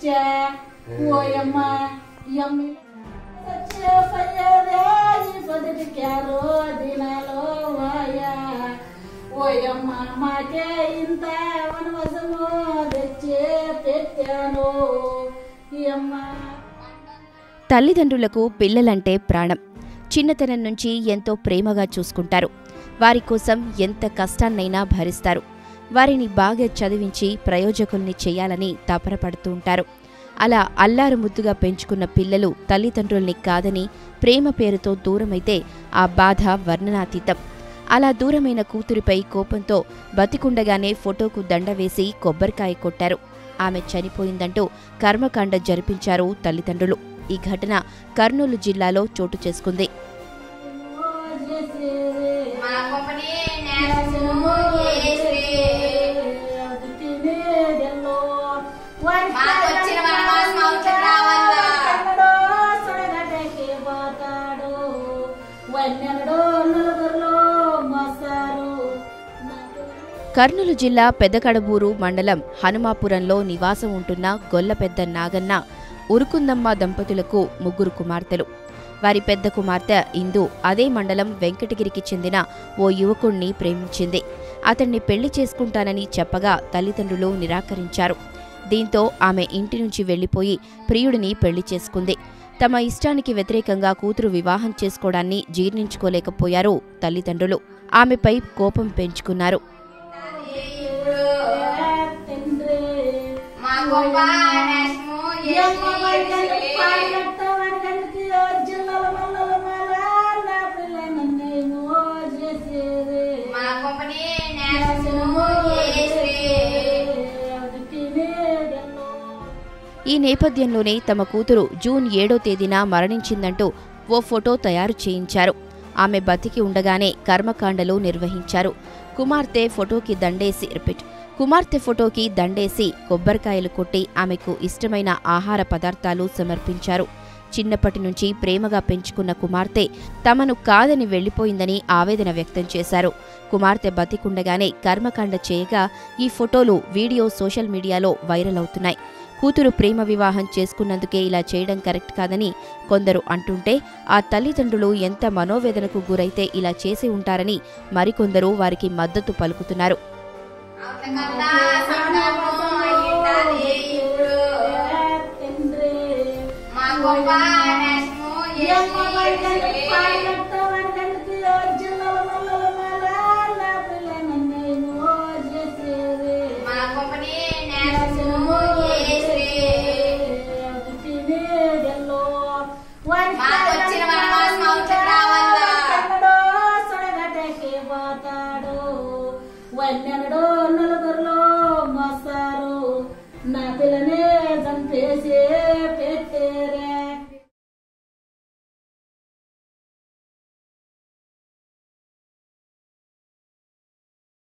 తెచ్చా ఓయమ్మ ఎమ్మి వచ్చే పయ్యదే ఈ పొద్దుటికారో దినాలో వాయా ఓయమ్మ మాకే ఇంత వనవసము తెచ్చే పెట్టాను ఈ అమ్మ తల్లిదండ్రులకు పిల్లలంటే ప్రాణం చిన్నతనం నుంచి ఎంతో ప్రేమగా చూసుకుంటారు వారి కోసం ఎంత కష్టాన్నైనా భరిస్తారు వారిని బాగా చదివించి ప్రయోజకుల్ని చేయాలని తపరపడుతూ ఉంటారు అలా అల్లారు ముద్దుగా పెంచుకున్న పిల్లలు తల్లిదండ్రుల్ని కాదని ప్రేమ పేరుతో దూరమైతే ఆ బాధ వర్ణనాతీతం అలా దూరమైన కూతురిపై కోపంతో బతికుండగానే ఫోటోకు దండ వేసి కొబ్బరికాయ కొట్టారు ఆమె చనిపోయిందంటూ కర్మకాండ జరిపించారు తల్లిదండ్రులు ఈ ఘటన కర్నూలు జిల్లాలో చోటు చేసుకుంది మా కొంపని నేసము ఏసే. మాకొచ్చిన వనవాసం అవతల రావాలా? కర్నూలు జిల్లా పెదకడబూరు మండలం హనుమాపురంలో నివాసం ఉంటున్న గొల్లపెద్ద నాగన్న ఉరుకుందమ్మ దంపతులకు ముగ్గురు కుమార్తెలు వారి పెద్ద కుమార్తె ఇందు అదే మండలం వెంకటగిరికి చెందిన ఓ యువకుణ్ణి ప్రేమించింది అతన్ని పెళ్లి చేసుకుంటానని చెప్పగా తల్లిదండ్రులు నిరాకరించారు దీంతో ఆమె ఇంటి నుంచి వెళ్లిపోయి ప్రియుడిని పెళ్లి చేసుకుంది తమ ఇష్టానికి వ్యతిరేకంగా కూతురు వివాహం చేసుకోవడాన్ని జీర్ణించుకోలేకపోయారు తల్లిదండ్రులు ఆమెపై కోపం పెంచుకున్నారు ఇప్పుడు మా కొంప నేసము ఏసే. మా కొంపని నేసము ఏసే. ఈ నేపథ్యంలోనే తమ కూతురు జూన్ ఏడో తేదీన మరణించిందంటూ ఓ ఫోటో తయారు చేయించారు ఆమె బతికి ఉండగానే కర్మకాండలు నిర్వహించారు కుమార్తె ఫోటోకి దండేసి రిపీట్ కుమార్తె ఫోటోకి దండేసి కొబ్బరికాయలు కొట్టి ఆమెకు ఇష్టమైన ఆహార పదార్థాలు సమర్పించారు చిన్నప్పటి నుంచి ప్రేమగా పెంచుకున్న కుమార్తె తమను కాదని వెళ్లిపోయిందని ఆవేదన వ్యక్తం చేశారు కుమార్తె బతికుండగానే కర్మకాండ చేయగా ఈ ఫోటోలు వీడియో సోషల్ మీడియాలో వైరల్ అవుతున్నాయి కూతురు ప్రేమ వివాహం చేసుకున్నందుకే ఇలా చేయడం కరెక్ట్ కాదని కొందరు అంటుంటే ఆ తల్లిదండ్రులు ఎంత మనోవేదనకు గురైతే ఇలా చేసి ఉంటారని మరికొందరు వారికి మద్దతు పలుకుతున్నారు అవతలకల్లా సంతానము అయ్యుండాలి ఇప్పుడు. మా కొంప నేసము ఏసే. మా కొంపని నేసము ఏసే. మాకొచ్చిన వనవాసం అవతల రావాలా? వన్నెనడో నలుగురు